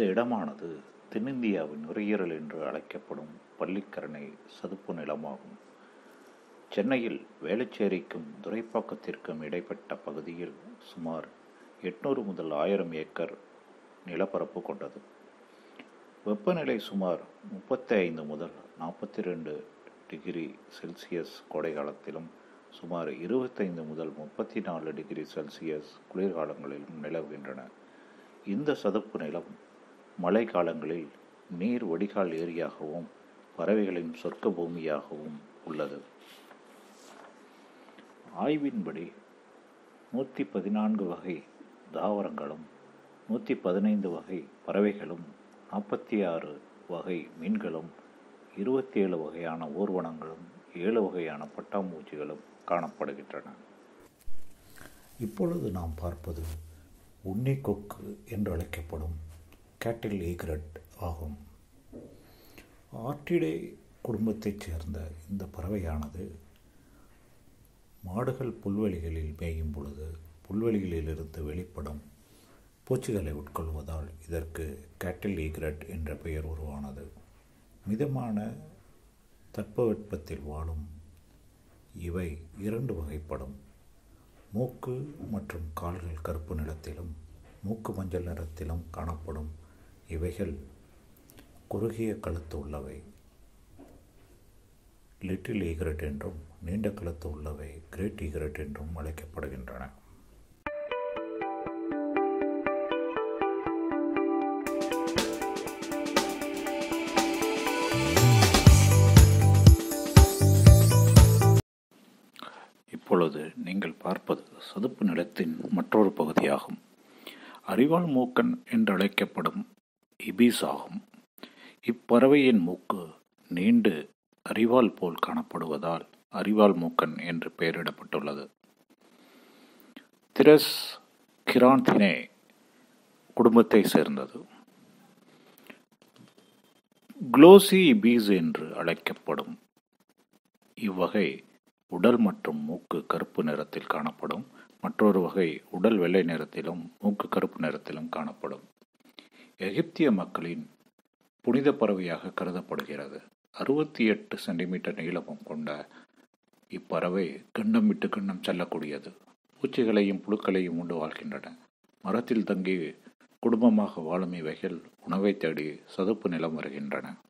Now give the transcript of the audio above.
இடமானது தென்னிந்தியாவின் நுரையீரல் என்று அழைக்கப்படும் பள்ளிக்கரணை சதுப்பு நிலமாகும் சென்னையில் வேளச்சேரிக்கும் துரைப்பாக்கத்திற்கும் இடைப்பட்ட பகுதியில் சுமார் எட்நூறு முதல் ஆயிரம் ஏக்கர் நிலப்பரப்பு கொண்டது வெப்பநிலை சுமார் முப்பத்தி ஐந்து முதல் நாற்பத்தி ரெண்டு டிகிரி செல்சியஸ் கோடை காலத்திலும் சுமார் இருபத்தைந்து முதல் முப்பத்தி நாலு டிகிரி செல்சியஸ் குளிர்காலங்களிலும் நிலவுகின்றன இந்த சதுப்பு நிலம் மழை காலங்களில் நீர் வடிகால் ஏரியாகவும் பறவைகளின் சொர்க்க பூமியாகவும் உள்ளது ஆய்வின்படி நூற்றி பதினான்கு வகை தாவரங்களும் நூற்றி பதினைந்து வகை பறவைகளும் நாற்பத்தி ஆறு வகை மீன்களும் இருபத்தி ஏழு வகையான ஊர்வனங்களும் ஏழு வகையான பட்டாம்பூச்சிகளும் காணப்படுகின்றன இப்பொழுது நாம் பார்ப்பது உன்னி கொக்கு என்று அழைக்கப்படும் கேட்டில் ஈக்ரெட் ஆகும் ஆர்டிடே குடும்பத்தைச் சேர்ந்த இந்த பறவையானது மாடுகள் புல்வெளிகளில் மேயும் பொழுது புல்வெளிகளிலிருந்து வெளிப்படும் பூச்சிகளை உட்கொள்வதால் இதற்கு கேட்டில் ஈக்ரெட் என்ற பெயர் உருவானது மிதமான தட்பவெப்பத்தில் வாழும் இவை இரண்டு வகைப்படும் மூக்கு மற்றும் கால்கள் கருப்பு நிறத்திலும் மூக்கு மஞ்சள் நிறத்திலும் காணப்படும் இவைகள் குறுகிய கழுத்து உள்ளவை லிட்டில் ஈக்ரெட் என்றும் நீண்ட கழுத்து உள்ளவை கிரேட் ஈக்ரெட் என்றும் அழைக்கப்படுகின்றன இப்பொழுது நீங்கள் பார்ப்பது சதுப்பு நிலத்தின் மற்றொரு பகுதியாகும் அரிவாள் மூக்கன் என்றழைக்கப்படும் இபீஸ் ஆகும் இப்பறவையின் மூக்கு நீண்டு அரிவாள் போல் காணப்படுவதால் அரிவாள் மூக்கன் என்று பெயரிடப்பட்டுள்ளது திரஸ் கிராந்தினே குடும்பத்தை சேர்ந்தது குளோசி பீஸ் என்று அழைக்கப்படும் இவ்வகை உடல் மற்றும் மூக்கு கருப்பு நிறத்தில் காணப்படும் மற்றொரு வகை உடல் வெள்ளை நிறத்திலும் மூக்கு கருப்பு நிறத்திலும் காணப்படும் எகிப்திய மக்களின் புனித பறவையாக கருதப்படுகிறது அறுபத்தி எட்டு சென்டிமீட்டர் நீளமும் கொண்ட இப்பறவை கண்டம் விட்டு கண்டம் செல்லக்கூடியது பூச்சிகளையும் புழுக்களையும் உண்டு வாழ்கின்றன மரத்தில் தங்கி குடும்பமாக வாழும் இவைகள் உணவை தேடி சதுப்பு நிலம் வருகின்றன